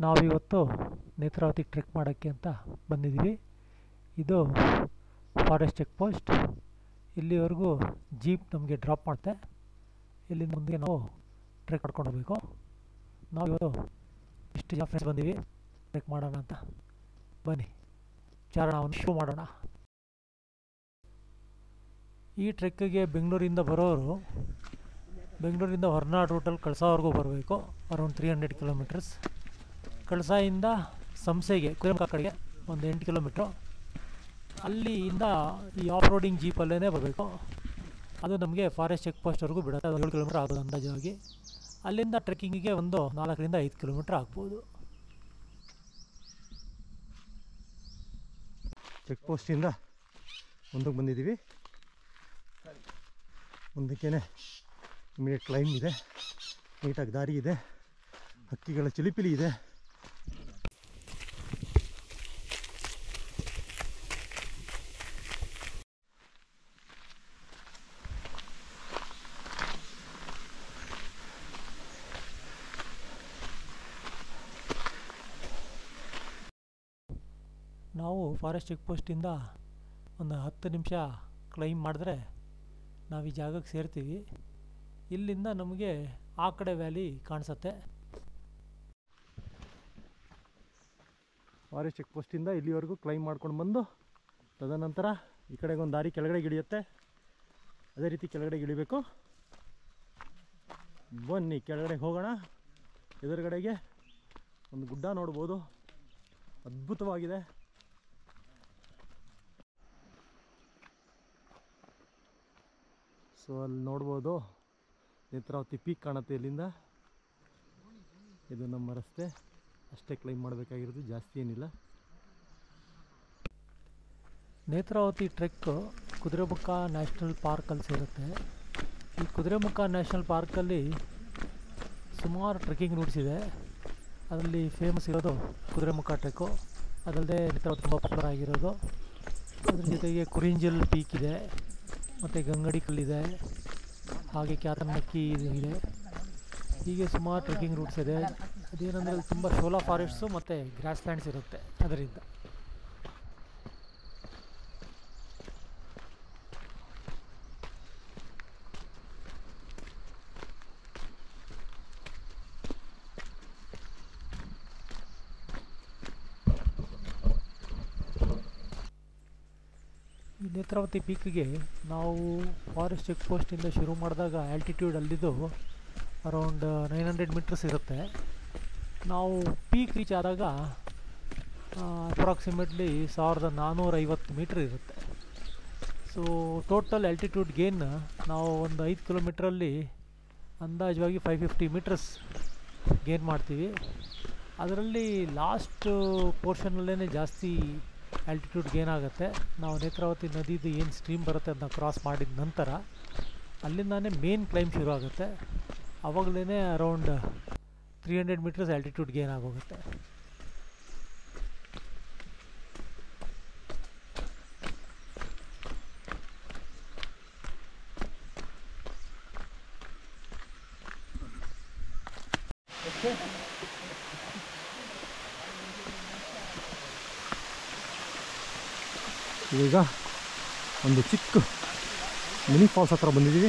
ನಾವಿವತ್ತು ನೇತ್ರಾವತಿ ಟ್ರೆಕ್ ಮಾಡೋಕ್ಕೆ ಅಂತ ಬಂದಿದ್ದೀವಿ ಇದು ಫಾರೆಸ್ಟ್ ಚೆಕ್ ಪೋಸ್ಟ್ ಇಲ್ಲಿವರೆಗೂ ಜೀಪ್ ನಮಗೆ ಡ್ರಾಪ್ ಮಾಡುತ್ತೆ ಇಲ್ಲಿಂದ ಮುಂದೆ ನಾವು ಟ್ರೆಕ್ ಮಾಡ್ಕೊಂಡು ಹೋಗಬೇಕು ನಾವು ಇವತ್ತು ಇಷ್ಟು ಜನ ಫ್ರೆಂಡ್ಸ್ ಬಂದೀವಿ ಟ್ರೆಕ್ ಮಾಡೋಣ ಅಂತ ಬನ್ನಿ ಚಾರಣವನ್ನು ಶುರು ಮಾಡೋಣ ಈ ಟ್ರೆಕ್ಕಿಗೆ ಬೆಂಗಳೂರಿಂದ ಬರೋರು ಬೆಂಗಳೂರಿಂದ ಹೊರನಾಡು ರೂಟಲ್ಲಿ ಕಳಸಾವರೆಗೂ ಬರಬೇಕು ಅರೌಂಡ್ ತ್ರೀ ಹಂಡ್ರೆಡ್ ಕಿಲೋಮೀಟರ್ಸ್ ಕಳಸಾಯಿಂದ ಸಂಸೆಗೆ ಕುರಿಮುಖ ಕಡೆಗೆ ಒಂದು ಎಂಟು ಕಿಲೋಮೀಟ್ರು ಅಲ್ಲಿಂದ ಈ ಆಫ್ ರೋಡಿಂಗ್ ಜೀಪಲ್ಲೇ ಬರಬೇಕು ಅದು ನಮಗೆ ಫಾರೆಸ್ಟ್ ಚೆಕ್ ಪೋಸ್ಟ್ವರೆಗೂ ಬಿಡುತ್ತೆ ಅದು ಏಳು ಕಿಲೋಮೀಟ್ರ್ ಆಗ್ಬೋದು ಅಂದಾಜಾಗಿ ಅಲ್ಲಿಂದ ಟ್ರೆಕ್ಕಿಂಗಿಗೆ ಒಂದು ನಾಲ್ಕರಿಂದ ಐದು ಕಿಲೋಮೀಟ್ರ್ ಆಗ್ಬೋದು ಚೆಕ್ ಪೋಸ್ಟಿಂದ ಮುಂದಕ್ಕೆ ಬಂದಿದ್ದೀವಿ ಮುಂದಕ್ಕೇನೆ ಇಮಿಡಿಯೇಟ್ ಕ್ಲೈಮ್ ಇದೆ ನೀಟಾಗಿ ದಾರಿ ಇದೆ ಹಕ್ಕಿಗಳ ಚಿಲಿಪಿಲಿ ಇದೆ ನಾವು ಫಾರೆಸ್ಟ್ ಚೆಕ್ ಪೋಸ್ಟಿಂದ ಒಂದು ಹತ್ತು ನಿಮಿಷ ಕ್ಲೈಮ್ ಮಾಡಿದ್ರೆ ನಾವು ಈ ಜಾಗಕ್ಕೆ ಸೇರ್ತೀವಿ ಇಲ್ಲಿಂದ ನಮಗೆ ಆ ಕಡೆ ವ್ಯಾಲಿ ಕಾಣಿಸತ್ತೆ ಫಾರೆಸ್ಟ್ ಚೆಕ್ ಪೋಸ್ಟಿಂದ ಇಲ್ಲಿವರೆಗೂ ಕ್ಲೈಮ್ ಮಾಡ್ಕೊಂಡು ಬಂದು ತದನಂತರ ಈ ಕಡೆಗೆ ಒಂದು ದಾರಿ ಕೆಳಗಡೆ ಇಳಿಯುತ್ತೆ ಅದೇ ರೀತಿ ಕೆಳಗಡೆ ಇಳಿಬೇಕು ಬನ್ನಿ ಕೆಳಗಡೆ ಹೋಗೋಣ ಎದುರುಗಡೆಗೆ ಒಂದು ಗುಡ್ಡ ನೋಡ್ಬೋದು ಅದ್ಭುತವಾಗಿದೆ ಸೊ ಅಲ್ಲಿ ನೋಡ್ಬೋದು ನೇತ್ರಾವತಿ ಪೀಕ್ ಕಾಣುತ್ತೆ ಇಲ್ಲಿಂದ ಇದು ನಮ್ಮ ರಸ್ತೆ ಅಷ್ಟೇ ಕ್ಲೈಮ್ ಮಾಡಬೇಕಾಗಿರೋದು ಜಾಸ್ತಿ ಏನಿಲ್ಲ ನೇತ್ರಾವತಿ ಟ್ರೆಕ್ ಕುದುರೆಮುಖ ನ್ಯಾಷನಲ್ ಪಾರ್ಕಲ್ಲಿ ಸೇರುತ್ತೆ ಈ ಕುದುರೆಮುಖ ನ್ಯಾಷನಲ್ ಪಾರ್ಕಲ್ಲಿ ಸುಮಾರು ಟ್ರೆಕ್ಕಿಂಗ್ ರೂಟ್ಸ್ ಇದೆ ಅದರಲ್ಲಿ ಫೇಮಸ್ ಇರೋದು ಕುದುರೆಮುಖ ಟ್ರೆಕ್ಕು ಅದಲ್ಲದೆ ನೇತ್ರಾವತಿ ತುಂಬ ಪಾಪ್ಯುಲರ್ ಆಗಿರೋದು ಅದ್ರ ಜೊತೆಗೆ ಕುರಿಂಜಲ್ ಪೀಕ್ ಇದೆ ಮತ್ತು ಗಂಗಡಿ ಕಲ್ಲಿದೆ ಹಾಗೆ ಕ್ಯಾತನಮಕ್ಕಿ ಇದು ಇದೆ ಹೀಗೆ ಸುಮಾರು ಟ್ರೆಕ್ಕಿಂಗ್ ರೂಟ್ಸ್ ಇದೆ ಅದೇನೆಂದರೆ ಅಲ್ಲಿ ತುಂಬ ಶೋಲಾ ಫಾರೆಸ್ಟ್ಸು ಮತ್ತು ಗ್ರಾಸ್ ಲ್ಯಾಂಡ್ಸ್ ಇರುತ್ತೆ ಅದರಿಂದ ಈ ನೇತ್ರಾವತಿ ಪೀಕ್ಗೆ ನಾವು ಫಾರೆಸ್ಟ್ ಚೆಕ್ ಪೋಸ್ಟಿಂದ ಶುರು ಮಾಡಿದಾಗ ಆಲ್ಟಿಟ್ಯೂಡ್ ಅಲ್ಲಿದ್ದು ಅರೌಂಡ್ ನೈನ್ ಹಂಡ್ರೆಡ್ ಮೀಟರ್ಸ್ ಇರುತ್ತೆ ನಾವು ಪೀಕ್ ರೀಚ್ ಆದಾಗ ಅಪ್ರಾಕ್ಸಿಮೇಟ್ಲಿ ಸಾವಿರದ ನಾನ್ನೂರೈವತ್ತು ಮೀಟ್ರ್ ಇರುತ್ತೆ ಸೊ ಟೋಟಲ್ ಆಲ್ಟಿಟ್ಯೂಡ್ ಗೇನ್ ನಾವು ಒಂದು ಐದು ಕಿಲೋಮೀಟ್ರಲ್ಲಿ ಅಂದಾಜವಾಗಿ ಫೈವ್ ಫಿಫ್ಟಿ ಮೀಟರ್ಸ್ ಗೇನ್ ಮಾಡ್ತೀವಿ ಅದರಲ್ಲಿ ಲಾಸ್ಟ್ ಪೋರ್ಷನಲ್ಲೇ ಜಾಸ್ತಿ ಆಲ್ಟಿಟ್ಯೂಡ್ ಗೇನ್ ಆಗುತ್ತೆ ನಾವು ನೇತ್ರಾವತಿ ನದಿದು ಏನು ಸ್ಟ್ರೀಮ್ ಬರುತ್ತೆ ಅದನ್ನ ಕ್ರಾಸ್ ಮಾಡಿದ ನಂತರ ಅಲ್ಲಿಂದಾನೇ ಮೇನ್ ಕ್ಲೈಮ್ ಶುರು ಆಗುತ್ತೆ ಆವಾಗಲೇ around three hundred meters altitude gain ಆಗೋಗುತ್ತೆ ಈಗ ಒಂದು ಚಿಕ್ಕ ಮಿನಿ ಫಾಲ್ಸ್ ಹತ್ರ ಬಂದಿದ್ದೀವಿ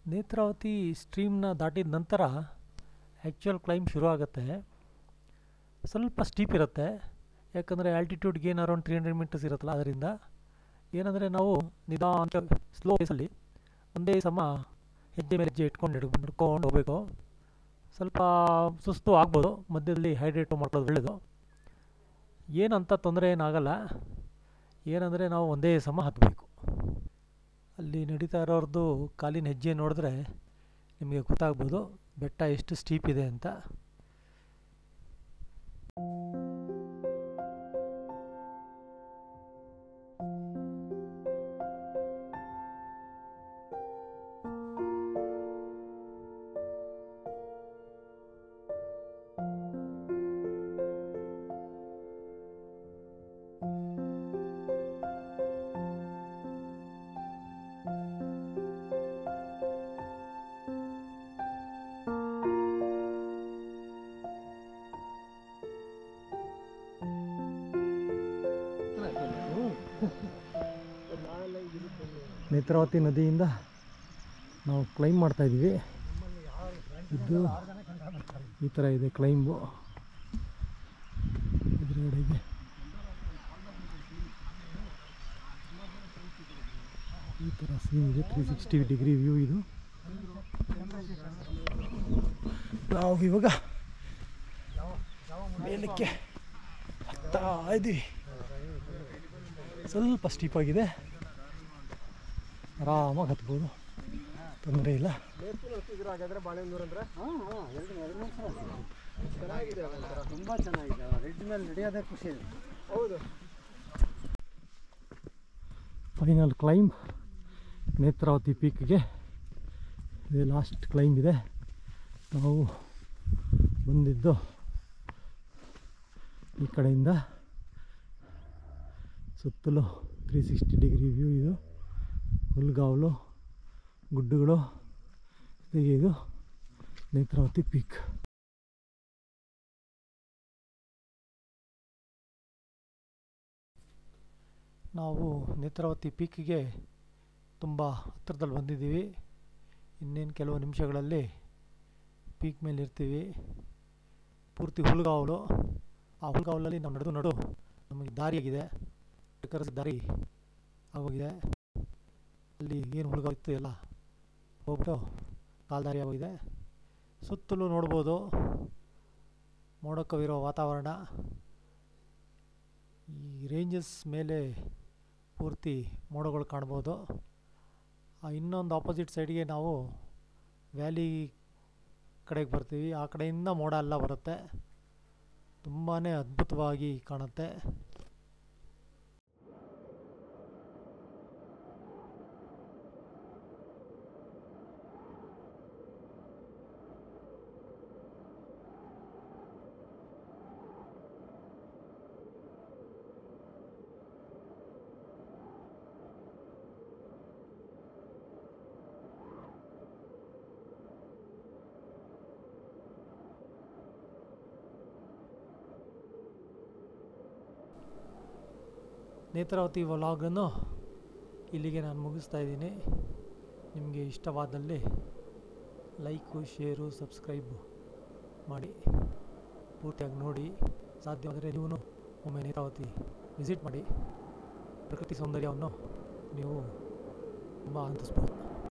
ನೇತ್ರಾವತಿ ಸ್ಟ್ರೀಮ್ನ ದಾಟಿದ ನಂತರ ಆ್ಯಕ್ಚುಯಲ್ ಕ್ಲೈಮ್ ಶುರು ಆಗುತ್ತೆ ಸ್ವಲ್ಪ ಸ್ಟೀಪ್ ಇರುತ್ತೆ ಯಾಕಂದರೆ altitude gain around three hundred meters ಇರುತ್ತಲ್ಲ ಅದರಿಂದ ಏನಂದರೆ ನಾವು ನಿಧಾನ ಸ್ಲೋ ಪೇಸಲ್ಲಿ ಒಂದೇ ಸಮ ಹೆಜ್ಜೆ ಮೇಲೆ ಹೆಜ್ಜೆ ಇಟ್ಕೊಂಡು ನಡ್ ನಡ್ಕೊಂಡು ಹೋಗಬೇಕು ಸ್ವಲ್ಪ ಸುಸ್ತು ಆಗ್ಬೋದು ಮಧ್ಯದಲ್ಲಿ ಹೈಡ್ರೇಟು ಮಾಡ್ಕೊಳ್ಳೋದು ಒಳ್ಳೆಯದು ಏನಂತ ತೊಂದರೆ ಏನಾಗಲ್ಲ ಏನಂದರೆ ನಾವು ಒಂದೇ ಸಮ ಹತ್ತಬೇಕು ಅಲ್ಲಿ ನಡೀತಾ ಇರೋರ್ದು ಕಾಲಿನ ಹೆಜ್ಜೆ ನೋಡಿದ್ರೆ ನಿಮಗೆ ಗೊತ್ತಾಗ್ಬೋದು ಬೆಟ್ಟ ಎಷ್ಟು ಸ್ಟೀಪ್ ಇದೆ ಅಂತ ನೇತ್ರಾವತಿ ನದಿಯಿಂದ ನಾವು ಕ್ಲೈಮ್ ಮಾಡ್ತಾಯಿದ್ದೀವಿ ಇದು ಈ ಥರ ಇದೆ ಕ್ಲೈಂಬು ಎದುರುಗಡೆಗೆ ಈ ಥರ ಸೀನ್ ಇದೆ ತ್ರೀ ಸಿಕ್ಸ್ಟಿ ಡಿಗ್ರಿ ವ್ಯೂ ಇದು ನಾವು ಇವಾಗ ಮೇಲಕ್ಕೆ ಹತ್ತಾ ಇದ್ದೀವಿ ಸ್ವಲ್ಪ ಸ್ಟೀಪ್ ಆಗಿದೆ ಆರಾಮಾಗಿ ಹತ್ಬೋದು ತೊಂದರೆ ಇಲ್ಲ ತುಂಬ ಚೆನ್ನಾಗಿದೆ ರೆಡ್ ಮೇಲೆ ನಡೆಯೋದೇ ಖುಷಿ ಇದೆ ಫೈನಲ್ ಕ್ಲೈಮ್ ನೇತ್ರಾವತಿ ಪೀಕ್ಗೆ ಇದೆ ಲಾಸ್ಟ್ ಕ್ಲೈಮ್ ಇದೆ ನಾವು ಬಂದಿದ್ದು ಈ ಕಡೆಯಿಂದ ಸುತ್ತಲೂ ತ್ರೀ ಸಿಕ್ಸ್ಟಿ ಡಿಗ್ರಿ ವ್ಯೂ ಇದು ಹುಲ್ಗಾವಲು ಗುಡ್ಡಗಳು ಹೀಗೆ ಇದು ನೇತ್ರಾವತಿ ಪೀಕ್ ನಾವು ನೇತ್ರಾವತಿ ಪೀಕಿಗೆ ತುಂಬ ಹತ್ತಿರದಲ್ಲಿ ಬಂದಿದ್ದೀವಿ ಇನ್ನೇನು ಕೆಲವು ನಿಮಿಷಗಳಲ್ಲಿ ಪೀಕ್ ಮೇಲೆ ಇರ್ತೀವಿ ಪೂರ್ತಿ ಹುಲ್ಗಾವಲು ಆ ಹುಲ್ಗಾವಲಲ್ಲಿ ನಾವು ನಡೆದು ನಡು ನಮಗೆ ದಾರಿಯಾಗಿದೆ ಬೇಕಾದ್ರೆ ದಾರಿ ಆಗೋಗಿದೆ ಅಲ್ಲಿ ಏನು ಹುಲ್ಗಾವ್ ಇತ್ತು ಎಲ್ಲ ಹೋಗ್ಬಿಟ್ಟು ಕಾಲ್ದಾರಿ ಆಗೋಗಿದೆ ಸುತ್ತಲೂ ನೋಡ್ಬೋದು ಮೋಡಕವಿರೋ ವಾತಾವರಣ ಈ ರೇಂಜಸ್ ಮೇಲೆ ಪೂರ್ತಿ ಮೋಡಗಳು ಕಾಣ್ಬೋದು ಆ ಇನ್ನೊಂದು ಆಪೋಸಿಟ್ ಸೈಡ್ಗೆ ನಾವು ವ್ಯಾಲಿ ಕಡೆಗೆ ಬರ್ತೀವಿ ಆ ಕಡೆಯಿಂದ ಮೋಡ ಎಲ್ಲ ಬರುತ್ತೆ ತುಂಬಾ ಅದ್ಭುತವಾಗಿ ಕಾಣುತ್ತೆ ನೇತ್ರಾವತಿ ವ್ಲಾಗನ್ನು ಇಲ್ಲಿಗೆ ನಾನು ಮುಗಿಸ್ತಾ ಇದ್ದೀನಿ ನಿಮಗೆ ಇಷ್ಟವಾದಲ್ಲಿ ಲೈಕು ಶೇರು ಸಬ್ಸ್ಕ್ರೈಬ್ ಮಾಡಿ ಪೂರ್ತಿಯಾಗಿ ನೋಡಿ ಸಾಧ್ಯವಾದರೆ ನೀವು ಒಮ್ಮೆ ನೇತ್ರಾವತಿ ವಿಸಿಟ್ ಮಾಡಿ ಪ್ರಕೃತಿ ಸೌಂದರ್ಯವನ್ನು ನೀವು ತುಂಬ ಆನಂದಿಸ್ಬೋದು